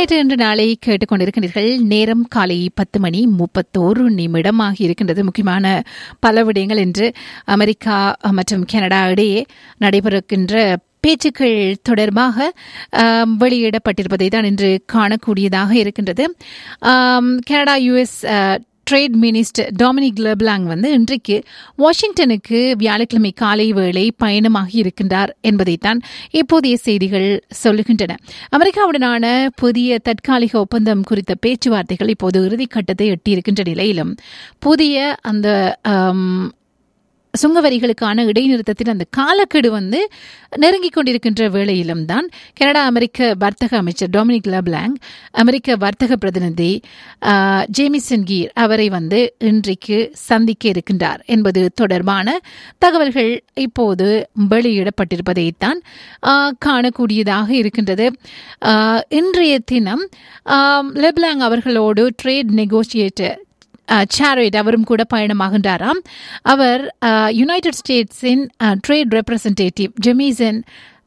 நேற்று இன்று நாளை கேட்டுக்கொண்டிருக்கிறீர்கள் நேரம் காலை பத்து மணி முப்பத்தோரு நிமிடமாக இருக்கின்றது முக்கியமான பல விடயங்கள் என்று அமெரிக்கா மற்றும் கனடா இடையே நடைபெறுகின்ற பேச்சுக்கள் தொடர்பாக ஆம், வெளியிடப்பட்டிருப்பதை தான் இன்று காணக்கூடியதாக இருக்கின்றது ஆம், Canada US trade minister Dominic LeBlanc வந்து இன்றைக்கு வாஷிங்டனுக்கு வியாழக்கிழமை காலை வேளை பயணமாகி இருக்கின்றார் என்பதைத்தான் இப்போதைய செய்திகள் சொல்லுகின்றன அமெரிக்காவுடனான புதிய தற்காலிக ஒப்பந்தம் குறித்த பேச்சுவார்த்தைகள் இப்போது இறுதிக்கட்டத்தை எட்டியிருக்கின்ற நிலையிலும் புதிய அந்த ஆம், சுங்க வரிகளுக்கான இடைநிறுத்தத்தின் அந்த காலக்கெடு வந்து நெருங்கிக் கொண்டிருக்கின்ற வேளையிலும் தான் கனடா அமெரிக்க வர்த்தக அமைச்சர் டொமினிக் லெப்லாங் அமெரிக்க வர்த்தக பிரதிநிதி ஆஹ், ஜேமிசன் கீர் அவரை வந்து இன்றைக்கு சந்திக்க இருக்கின்றார் என்பது தொடர்பான தகவல்கள் இப்போது வெளியிடப்பட்டிருப்பதைத்தான் ஆஹ், காணக்கூடியதாக இருக்கின்றது ஆஹ், இன்றைய தினம் ஆம், லெப்லாங் அவர்களோடு ட்ரேட் நெகோசியேட்டர் சாரேட் அவரும் கூட பயணமாகின்றாராம் அவர் யுனைடெட் ஸ்டேட்ஸின் ட்ரேட் ரெப்ரசன்டேட்டிவ் ஜெமீசன்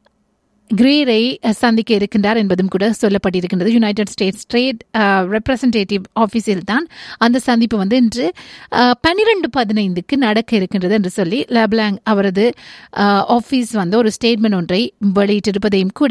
கிரேரை சந்திக்க இருக்கின்றார் என்பதும் கூட சொல்லப்பட்டிருக்கின்றது யுனைடெட் ஸ்டேட்ஸ் ட்ரேட் ரெப்ரசன்டேட்டிவ் ஆஃபீஸில் தான் அந்த சந்திப்பு வந்து இன்று பன்னிரெண்டு பதினைந்துக்கு நடக்க இருக்கின்றது என்று சொல்லி லெப்லாங் அவரது ஆஃபீஸ் வந்து ஒரு ஸ்டேட்மெண்ட் ஒன்றை வெளியிட்டிருப்பதையும் கூட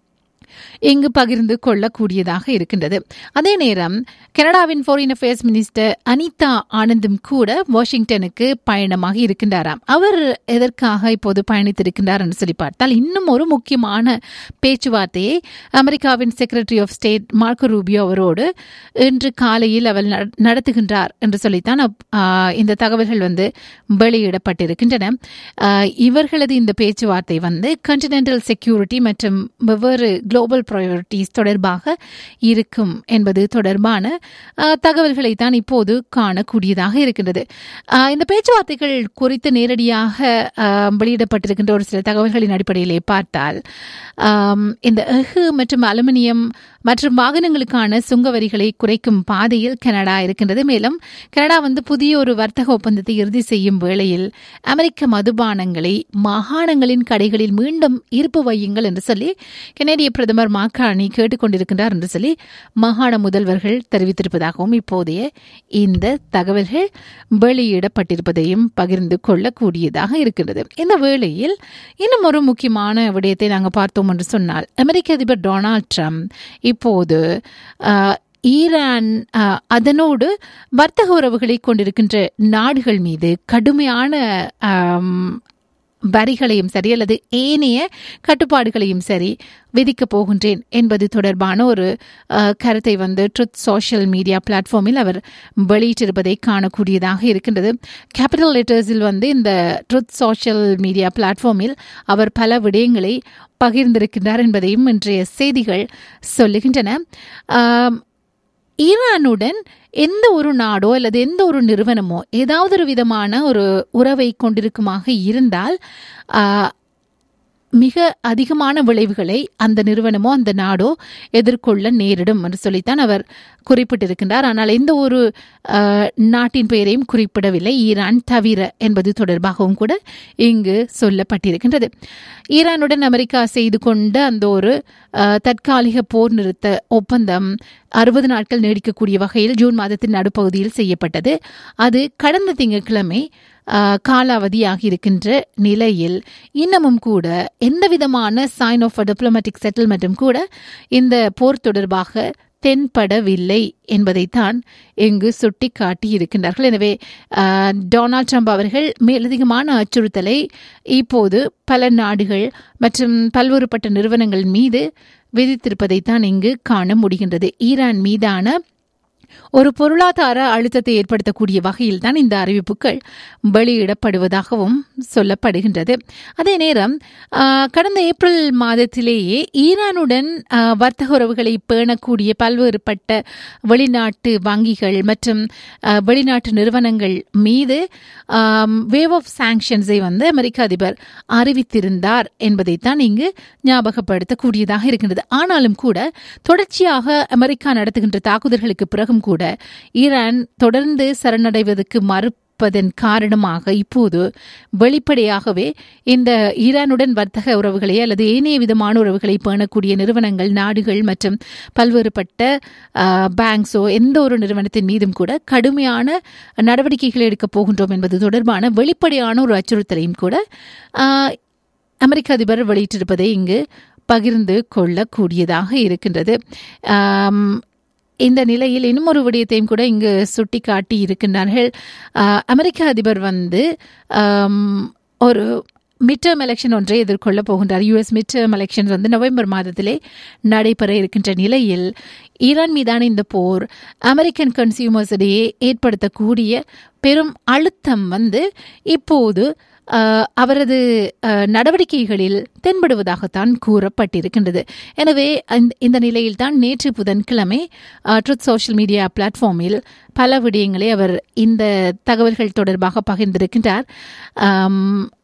இங்கு பகிர்ந்து கொள்ளக்கூடியதாக இருக்கின்றது அதே நேரம் கனடாவின் ஃபாரின் அஃபேர்ஸ் மினிஸ்டர் அனிதா ஆனந்தும் கூட வாஷிங்டனுக்கு பயணமாக இருக்கின்றாராம் அவர் எதற்காக இப்போது பயணித்திருக்கின்றார் என்று சொல்லி பார்த்தால் இன்னும் ஒரு முக்கியமான பேச்சுவார்த்தையை அமெரிக்காவின் secretary of state Marco Rubio அவரோடு இன்று காலையில் அவர் நட- நடத்துகின்றார் என்று சொல்லித்தான் அப்- ஆ, இந்த தகவல்கள் வந்து வெளியிடப்பட்டிருக்கின்றன ஆ, இவர்களது இந்த பேச்சுவார்த்தை வந்து கண்டினென்டல் செக்யூரிட்டி மற்றும் வெவ்வேறு குளோபல் ப்ரையாரிட்டிஸ் தொடர்பாக இருக்கும் என்பது தொடர்பான ஆ, தகவல்களை தான் இப்போது காணக்கூடியதாக இருக்கின்றது ஆ, இந்த பேச்சுவார்த்தைகள் குறித்து நேரடியாக ஆ, வெளியிடப்பட்டிருக்கின்ற ஒரு சில தகவல்களின் அடிப்படையிலே பார்த்தால் ஆம், இந்த எஃகு மற்றும் அலுமினியம் மற்றும் வாகனங்களுக்கான சுங்க வரிகளை குறைக்கும் பாதையில் கனடா இருக்கின்றது மேலும் கனடா வந்து புதிய ஒரு வர்த்தக ஒப்பந்தத்தை இறுதி செய்யும் வேளையில் அமெரிக்க மதுபானங்களை மாகாணங்களின் கடைகளில் மீண்டும் இருப்பு வையுங்கள் என்று சொல்லி கனேடிய பிரதமர் மாக்காணி கேட்டுக்கொண்டிருக்கின்றார் என்று சொல்லி மாகாண முதல்வர்கள் தெரிவித்திருப்பதாகவும் இப்போதைய இந்த தகவல்கள் வெளியிடப்பட்டிருப்பதையும் பகிர்ந்து கொள்ளக்கூடியதாக இருக்கின்றது இந்த வேளையில் இன்னும் ஒரு முக்கியமான விடயத்தை நாங்கள் பார்த்தோம் என்று சொன்னால் அமெரிக்க அதிபர் டொனால்ட் ட்ரம்ப் இப்போது ஆஹ், ஈரான் ஆஹ், அதனோடு வர்த்தக உறவுகளை கொண்டிருக்கின்ற நாடுகள் மீது கடுமையான ஆம், வரிகளையும் சரி அல்லது ஏனைய கட்டுப்பாடுகளையும் சரி விதிக்கப் போகின்றேன் என்பது தொடர்பான ஒரு அஹ், கருத்தை வந்து ட்ருத் சோஷியல் மீடியா பிளாட்ஃபார்மில் அவர் வெளியிட்டிருப்பதை காணக்கூடியதாக இருக்கின்றது கேபிட்டல் லெட்டர்ஸில் வந்து இந்த ட்ருத் சோஷியல் மீடியா பிளாட்ஃபார்மில் அவர் பல விடயங்களை பகிர்ந்திருக்கின்றார் என்பதையும் இன்றைய செய்திகள் சொல்லுகின்றன ஆம், ஈரானுடன் எந்த ஒரு நாடோ அல்லது எந்த ஒரு நிறுவனமோ ஏதாவது ஒரு விதமான ஒரு உறவை கொண்டிருக்குமாக இருந்தால் ஆ, மிக அதிகமான விளைவுகளை அந்த நிறுவனமோ அந்த நாடோ எதிர்கொள்ள நேரிடும் என்று சொல்லித்தான் அவர் குறிப்பிட்டிருக்கின்றார் ஆனால் எந்த ஒரு ஆ, நாட்டின் பெயரையும் குறிப்பிடவில்லை ஈரான் தவிர என்பது தொடர்பாகவும் கூட இங்கு சொல்லப்பட்டிருக்கின்றது ஈரானுடன் அமெரிக்கா செய்து கொண்ட அந்த ஒரு ஆ, தற்காலிக போர் நிறுத்த ஒப்பந்தம் அறுபது நாட்கள் நீடிக்கக்கூடிய வகையில் ஜூன் மாதத்தின் நடுப்பகுதியில் செய்யப்பட்டது அது கடந்த திங்கட்கிழமை ஆ, காலாவதியாகி இருக்கின்ற நிலையில் இன்னமும் கூட எந்த விதமான சைன் ஆஃப் டிப்ளமேட்டிக் செட்டில்மெண்ட்டும் கூட இந்த போர் தொடர்பாக தென்படவில்லை என்பதைத்தான் இங்கு சுட்டி காட்டி இருக்கின்றார்கள் எனவே ஆ, டொனால்ட் ட்ரம்ப் அவர்கள் மேலதிகமான அச்சுறுத்தலை இப்போது பல நாடுகள் மற்றும் பல்வேறுபட்ட நிறுவனங்கள் மீது விதித்திருப்பதைத்தான் இங்கு காண முடிகின்றது ஈரான் மீதான ஒரு பொருளாதார அழுத்தத்தை ஏற்படுத்தக்கூடிய வகையில் தான் இந்த அறிவிப்புகள் வெளியிடப்படுவதாகவும் சொல்லப்படுகின்றது அதே நேரம் ஆ, கடந்த ஏப்ரல் மாதத்திலேயே ஈரானுடன் ஆ, வர்த்தக உறவுகளை பேணக்கூடிய பல்வேறுபட்ட வெளிநாட்டு வங்கிகள் மற்றும் ஆ, வெளிநாட்டு நிறுவனங்கள் மீது வேவ் ஆஃப் சாங்ஷன்ஸை வந்து அமெரிக்க அதிபர் அறிவித்திருந்தார் என்பதைத்தான் இங்கு ஞாபகப்படுத்தக்கூடியதாக இருக்கின்றது ஆனாலும் கூட தொடர்ச்சியாக அமெரிக்கா நடத்துகின்ற தாக்குதல்களுக்கு பிறகும் கூட ஈரான் தொடர்ந்து சரணடைவதற்கு மறு இருப்பதன் காரணமாக இப்போது வெளிப்படையாகவே இந்த ஈரானுடன் வர்த்தக உறவுகளை அல்லது ஏனைய விதமான உறவுகளை பேணக்கூடிய நிறுவனங்கள் நாடுகள் மற்றும் பல்வேறுபட்ட பேங்க்ஸோ எந்த ஒரு நிறுவனத்தின் மீதும் கூட கடுமையான நடவடிக்கைகள் எடுக்கப் போகின்றோம் என்பது தொடர்பான வெளிப்படையான ஒரு அச்சுறுத்தலையும் கூட ஆஹ், அமெரிக்க அதிபர் வெளியிட்டிருப்பதை இங்கு பகிர்ந்து கொள்ளக்கூடியதாக இருக்கின்றது ஆம், இந்த நிலையில் இன்னும் ஒரு விடயத்தையும் கூட இங்கு சுட்டி காட்டி இருக்கின்றார்கள் ஆஹ், அமெரிக்க அதிபர் வந்து ஆம், ஒரு மிட்டர்ம் எலெக்ஷன் ஒன்றை எதிர்கொள்ள போகின்றார் யுஎஸ் மிட்டர்ம் எலெக்ஷன் வந்து நவம்பர் மாதத்திலே நடைபெற இருக்கின்ற நிலையில் ஈரான் மீதான இந்த போர் அமெரிக்கன் கன்சியூமர்ஸ் இடையே ஏற்படுத்தக்கூடிய பெரும் அழுத்தம் வந்து இப்போது ஆஹ், அவரது ஆஹ், நடவடிக்கைகளில் தென்படுவதாகத்தான் கூறப்பட்டிருக்கின்றது எனவே அந்த- இந்த நிலையில்தான் நேற்று புதன்கிழமை ட்ருத் சோஷியல் மீடியா பிளாட்ஃபார்மில் பல விடயங்களை அவர் இந்த தகவல்கள் தொடர்பாக பகிர்ந்திருக்கின்றார் ஆம்,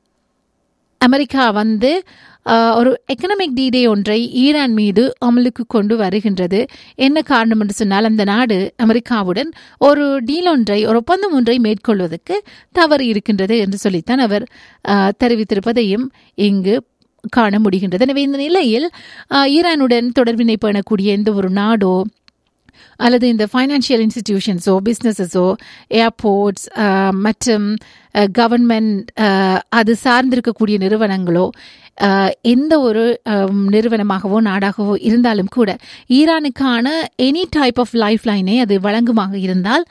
அமெரிக்கா வந்து ஆஹ், ஒரு எக்கனாமிக் டீடே ஒன்றை ஈரான் மீது அமலுக்கு கொண்டு வருகின்றது என்ன காரணம் என்று சொன்னால் அந்த நாடு அமெரிக்காவுடன் ஒரு டீல் ஒன்றை ஒரு ஒப்பந்தம் ஒன்றை மேற்கொள்வதற்கு தவறு இருக்கின்றது என்று சொல்லித்தான் அவர் ஆஹ், தெரிவித்திருப்பதையும் இங்கு காண முடிகின்றது எனவே இந்த நிலையில் ஆஹ், ஈரானுடன் தொடர்பினை பேணக்கூடிய எந்த ஒரு நாடோ அல்லது இந்த ஃபைனான்சியல் இன்ஸ்டிடியூஷன்ஸோ பிஸ்னஸஸோ ஏர்போர்ட்ஸ் மற்றும் கவர்மெண்ட் அது சார்ந்திருக்கக்கூடிய நிறுவனங்களோ அஹ், எந்த ஒரு அம், நிறுவனமாகவோ நாடாகவோ இருந்தாலும் கூட ஈரானுக்கான எனி டைப் ஆஃப் லைஃப் லைனை அது வழங்குமாக இருந்தால்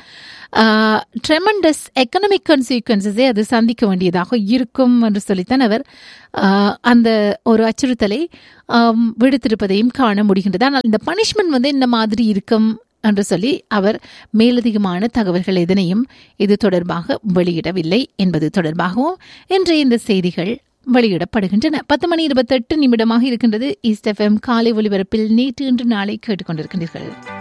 ட்ரெமண்டஸ் எக்கனாமிக் கன்சிக்வன்சஸை அது சந்திக்க வேண்டியதாக இருக்கும் என்று சொல்லித்தான் அவர் அஹ், அந்த ஒரு அச்சுறுத்தலை ஆம், விடுத்திருப்பதையும் காண முடிகின்றது ஆனால் இந்த பனிஷ்மெண்ட் வந்து இந்த மாதிரி இருக்கும் என்று சொல்லி அவர் மேலதிகமான தகவல்கள் எதனையும் இது தொடர்பாக வெளியிடவில்லை என்பது தொடர்பாகவும் இன்றைய இந்த செய்திகள் வெளியிடப்படுகின்றன பத்து மணி இருபத்தெட்டு நிமிடமாக இருக்கின்றது ஈஸ்ட் எஃப்எம் காலை ஒலிபரப்பில் நேற்று இன்று நாளை கேட்டுக்கொண்டிருக்கின்றீர்கள்